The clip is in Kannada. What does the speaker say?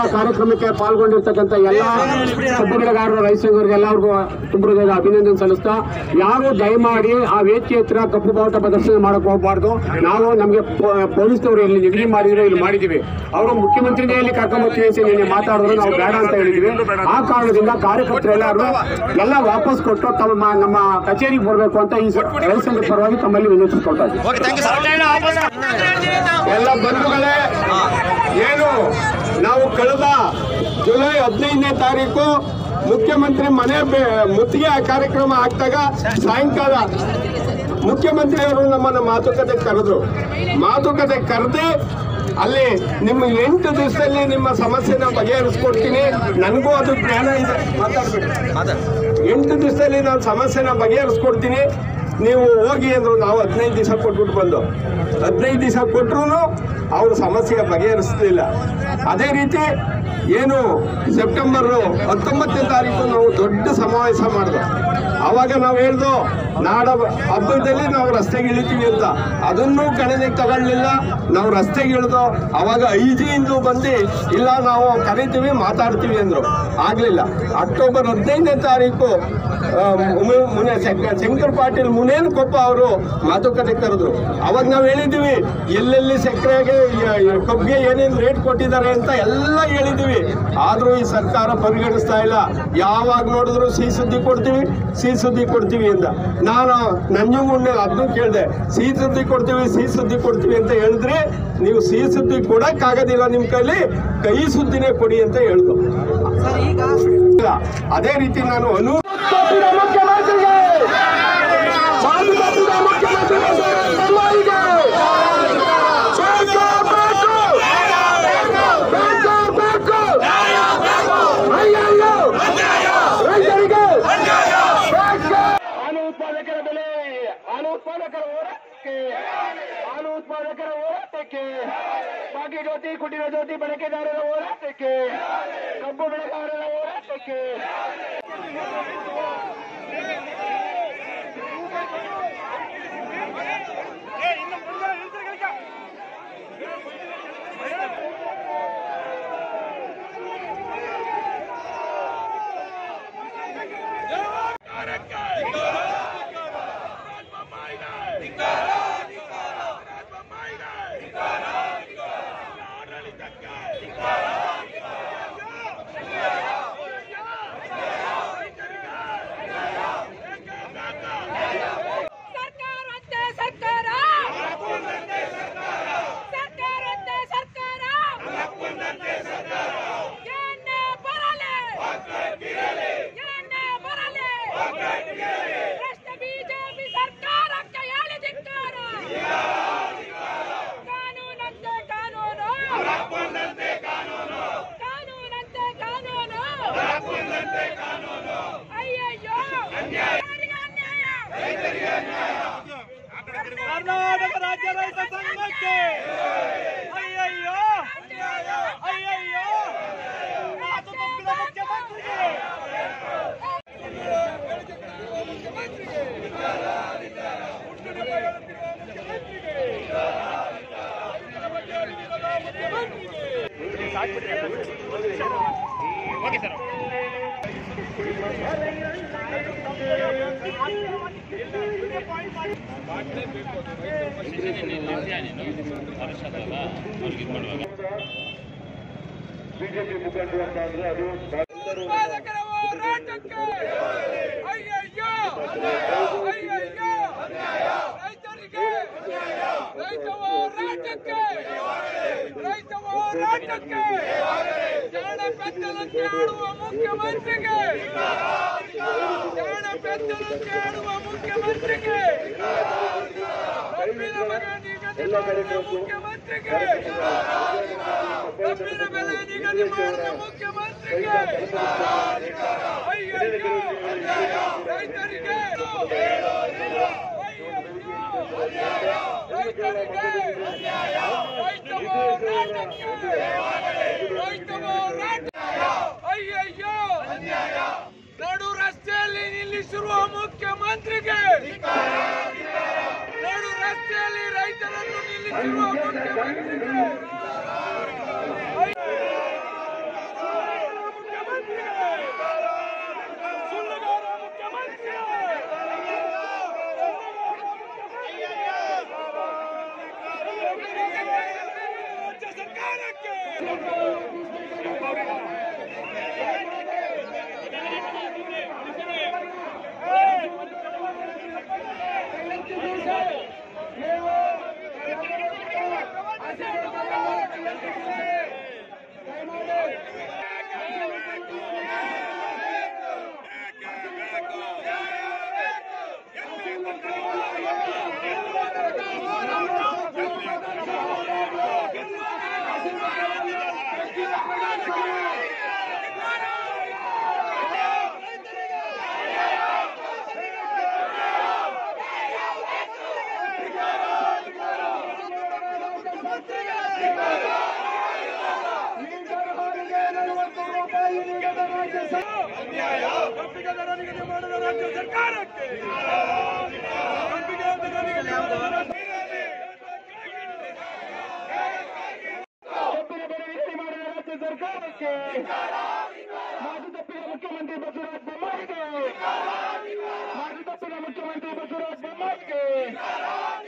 ಕಾರ್ಯಕ್ರಮಕ್ಕೆ ಪಾಲ್ಗೊಂಡಿರ್ತಕ್ಕಂಥ ಎಲ್ಲ ಕಬ್ಬು ಬೆಳೆಗಾರರು ರೈತ ಸಂಘರಿಗೆ ಎಲ್ಲರಿಗೂ ತುಂಬ ಹೃದಯದ ಅಭಿನಂದನೆ ಸಲ್ಲಿಸ್ತಾ ಯಾರು ದಯಮಾಡಿ ಆ ವೇದಿಕೆ ಹತ್ರ ಕಪ್ಪು ಬಾವುಟ ಪ್ರದರ್ಶನ ಮಾಡಕ್ ಹೋಗ್ಬಾರ್ದು ನಾವು ನಮಗೆ ಪೊಲೀಸ್ನವರು ಇಲ್ಲಿ ನಿಗದಿ ಮಾಡಿದ್ರೆ ಇಲ್ಲಿ ಮಾಡಿದೀವಿ ಅವರು ಮುಖ್ಯಮಂತ್ರಿನೇ ಇಲ್ಲಿ ಕರ್ಕೊಂಡ್ಬರ್ತೀವಿ ಅಂತ ನಿನ್ನೆ ಮಾತಾಡಿದ್ರು ನಾವು ಬೇಡ ಅಂತ ಹೇಳಿದ್ವಿ ಆ ಕಾರಣದಿಂದ ಕಾರ್ಯಕರ್ತರೆಲ್ಲರೂ ಎಲ್ಲ ವಾಪಸ್ ಕೊಟ್ಟು ತಮ್ಮ ನಮ್ಮ ಕಚೇರಿಗೆ ಬರಬೇಕು ಅಂತ ಈ ಸ- ರೈತ ಸಂಘದ ಪರವಾಗಿ ತಮ್ಮಲ್ಲಿ ವಿನಂತಿಸ್ಕೊಳ್ತಾ ಇದ್ದೀವಿ ಓಕೆ ಥ್ಯಾಂಕ್ ಯು ಸರ್ ಎಲ್ಲ ಬಂಧುಗಳೇ ಏನು ನಾವು ಕಳೆದ ಜುಲೈ ಹದಿನೈದನೇ ತಾರೀಕು ಮುಖ್ಯಮಂತ್ರಿ ಮನೆ ಬೆ- ಮುತ್ತಿಗೆ ಕಾರ್ಯಕ್ರಮ ಆಗ್ದಾಗ ಸಾಯಂಕಾಲ ಮುಖ್ಯಮಂತ್ರಿಯವರು ನಮ್ಮನ್ನು ಮಾತುಕತೆ ಕರೆದ್ರು ಮಾತುಕತೆ ಕರೆದು ಅಲ್ಲಿ ನಿಮ್ಮ ಎಂಟು ದಿವಸದಲ್ಲಿ ನಿಮ್ಮ ಸಮಸ್ಯೆನ ಬಗೆಹರಿಸ್ಕೊಡ್ತೀನಿ ನನಗೂ ಅದು ಜ್ಞಾನ ಇದೆ ಮಾತಾಡ್ಬೇಕು ಎಂಟು ದಿವಸದಲ್ಲಿ ನಾನು ಸಮಸ್ಯೆನ ಬಗೆಹರಿಸ್ಕೊಡ್ತೀನಿ ನೀವು ಹೋಗಿ ಅಂದ್ರು ನಾವು ಹದಿನೈದು ದಿವಸ ಕೊಟ್ಬಿಟ್ಟು ಬಂದು ಹದಿನೈದು ದಿವಸ ಕೊಟ್ಟರು ಅವ್ರ ಸಮಸ್ಯೆ ಬಗೆಹರಿಸಲಿಲ್ಲ ಅದೇ ರೀತಿ ಏನು ಸೆಪ್ಟೆಂಬರ್ ಹತ್ತೊಂಬತ್ತನೇ ತಾರೀಕು ನಾವು ದೊಡ್ಡ ಸಮಾವೇಶ ಮಾಡಿದ್ವು ಅವಾಗ ನಾವು ಹೇಳ್ದು ನಾಡ ಹಬ್ಬದಲ್ಲಿ ನಾವು ರಸ್ತೆಗೆ ಇಳಿತೀವಿ ಅಂತ ಅದನ್ನೂ ಗಣನೆಗೆ ತಗೊಳ್ಳಿಲ್ಲ ನಾವು ರಸ್ತೆಗೆ ಇಳಿದು ಅವಾಗ ಐಜಿಯಿಂದ ಬಂದು ಇಲ್ಲ ನಾವು ಕರಿತೀವಿ ಮಾತಾಡ್ತೀವಿ ಅಂದ್ರು ಆಗ್ಲಿಲ್ಲ ಅಕ್ಟೋಬರ್ ಹದಿನೈದನೇ ತಾರೀಕು ಆ, ಮು- ಮುನೆ ಶಂಕ- ಶಂಕರ್ ಪಾಟೀಲ್ ಮುನೇನ್ ಕೊಪ್ಪ ಅವರು ಮಾತುಕತೆ ಕರೆದ್ರು ಅವಾಗ ನಾವು ಹೇಳಿದ್ವಿ ಎಲ್ಲೆಲ್ಲಿ ಸಕ್ಕರೆಗೆ ಕಬ್ಬಿಗೆ ಏನೇನು ರೇಟ್ ಕೊಟ್ಟಿದ್ದಾರೆ ಅಂತ ಎಲ್ಲ ಹೇಳಿದ್ವಿ ಆದ್ರೂ ಈ ಸರ್ಕಾರ ಪರಿಗಣಿಸ್ತಾ ಇಲ್ಲ ಯಾವಾಗ ನೋಡಿದ್ರು ಸಿಹಿ ಸುದ್ದಿ ಕೊಡ್ತೀವಿ ಸಿಹಿ ಸುದ್ದಿ ಕೊಡ್ತೀವಿ ಅಂತ ನಾನು ನಂಜುಗುಂಡೆ ಅದನ್ನು ಕೇಳಿದೆ ಸಿಹಿ ಸುದ್ದಿ ಕೊಡ್ತೀವಿ ಸಿಹಿ ಸುದ್ದಿ ಕೊಡ್ತೀವಿ ಅಂತ ಹೇಳಿದ್ರೆ ನೀವು ಸಿಹಿ ಸುದ್ದಿ ಕೊಡಕ್ಕಾಗೋದಿಲ್ಲ ನಿಮ್ಮ ಕೈಲಿ ಕೈ ಸುದ್ದಿನೇ ಕೊಡಿ ಅಂತ ಹೇಳಿದ್ರು ಇಲ್ಲ. ಅದೇ ರೀತಿ ನಾನು ಅನು ಮುಖ್ಯಮಂತ್ರಿಗೆ ಮಾತುಕತೆ ಮುಖ್ಯಮಂತ್ರಿ ಬೊಮ್ಮಾಯಿಗೆ ಬೇಕು, ಬೇಕು, ಬೇಕು. ಅಯ್ಯಯ್ಯೋ, ರೈತರಿಗೆ ಬೇಕು. ಹಾಲು ಉತ್ಪಾದಕರ ಬೆಲೆ ಹಾಲು ಉತ್ಪಾದಕರ ಹೋರಾಟಕ್ಕೆ ಹಾಲು ಉತ್ಪಾದಕರ ಹೋರಾಟಕ್ಕೆ ಭಾಗ್ಯ ಜ್ಯೋತಿ ಕುಟೀರ ಜ್ಯೋತಿ ಬಳಕೆದಾರರ ಹೋರಾಟಕ್ಕೆ ಕಬ್ಬು ಬೆಳೆಗಾರರ ಹೋರಾಟಕ್ಕೆ ಸರ್ಕಾರದ್ದೇ ಸರ್ಕಾರ ಸರ್ಕಾರದ್ದೇ ಸರ್ಕಾರ ಏನೇ ಬರಲಿ ಏನೇ ಬರಲಿ ಭ್ರಷ್ಟ ಬಿಜೆಪಿ ಸರ್ಕಾರಕ್ಕೆ ಹೇಳಿದಿದ್ದಾರೆ ಕಾನೂನಂತೆ ಕಾನೂನು ಕಾನೂನಂತೆ ಕಾನೂನು ಅಯ್ಯಯ್ಯೋ ಯಾರಿಗೆ ಅನ್ಯಾಯ ಕರ್ನಾಟಕ ರಾಜ್ಯ ರೈತ ಸಂಘಕ್ಕೆ ಅಯ್ಯಯ್ಯೋ ಅಯ್ಯಯ್ಯೋ ಮಾತು ತಪ್ಪಿದ ಮುಖ್ಯಮಂತ್ರಿಗೆ ಉತ್ಪಾದಕರ ಹೋರಾಟಕ್ಕೆ ಅಯ್ಯಯ್ಯೋ ಅಯ್ಯಯ್ಯೋ ರೈತರಿಗೆ ರೈತ ಹೋರಾಟಕ್ಕೆ ರೈತ ಹೋರಾಟಕ್ಕೆ ಜಾಣ ಬೆತ್ತಲಂತೆ ಆಡುವ ಮುಖ್ಯಮಂತ್ರಿಗೆ ಜಾಣ ಬೆತ್ತಲಂತೆ ಆಡುವ ಮುಖ್ಯಮಂತ್ರಿಗೆ ಕಬ್ಬಿನ ಬೆಲೆ ನಿಗದಿ ಮಾಡಿದ ಮುಖ್ಯಮಂತ್ರಿಗೆ ಕಬ್ಬಿನ ಬೆಲೆ ನಿಗದಿ ಮಾಡಿದ ಮುಖ್ಯಮಂತ್ರಿಗೆ ಅಯ್ಯಯ್ಯೋ ರೈತರಿಗೆ ರೈತರಿಗೆ ರೈತ ಹೋರಾಟಕ್ಕೆ ರೈತ ಹೋರಾಟ ಅಯ್ಯಯ್ಯೋ ನಡು ರಸ್ತೆಯಲ್ಲಿ ನಿಲ್ಲಿಸಿರುವ ಮುಖ್ಯಮಂತ್ರಿಗೆ ನಡು ರಸ್ತೆಯಲ್ಲಿ ರೈತರನ್ನು ನಿಲ್ಲಿಸಿರುವ ಮುಖ್ಯಮಂತ್ರಿಗೆ ಸರ್ಕಾರಕ್ಕೆ ಕಬ್ಬಿಗೆ ದರ ನಿಗದಿ ಮಾಡಿದ ರಾಜ್ಯ ಸರ್ಕಾರಕ್ಕೆ ಕಬ್ಬಿಗೆ ದರ ನಿಗದಿ ಮಾಡಿದ ರಾಜ್ಯ- ಕಬ್ಬಿನ ಬೆಲೆ ಇಳಿಕೆ ಮಾಡಿದ ರಾಜ್ಯ ಸರ್ಕಾರಕ್ಕೆ ಮಾತು ತಪ್ಪಿದ ಮುಖ್ಯಮಂತ್ರಿ ಬಸವರಾಜ ಬೊಮ್ಮಾಯಿಗೆ ಮಾತು ತಪ್ಪಿದ ಮುಖ್ಯಮಂತ್ರಿ ಬಸವರಾಜ ಬೊಮ್ಮಾಯಿಗೆ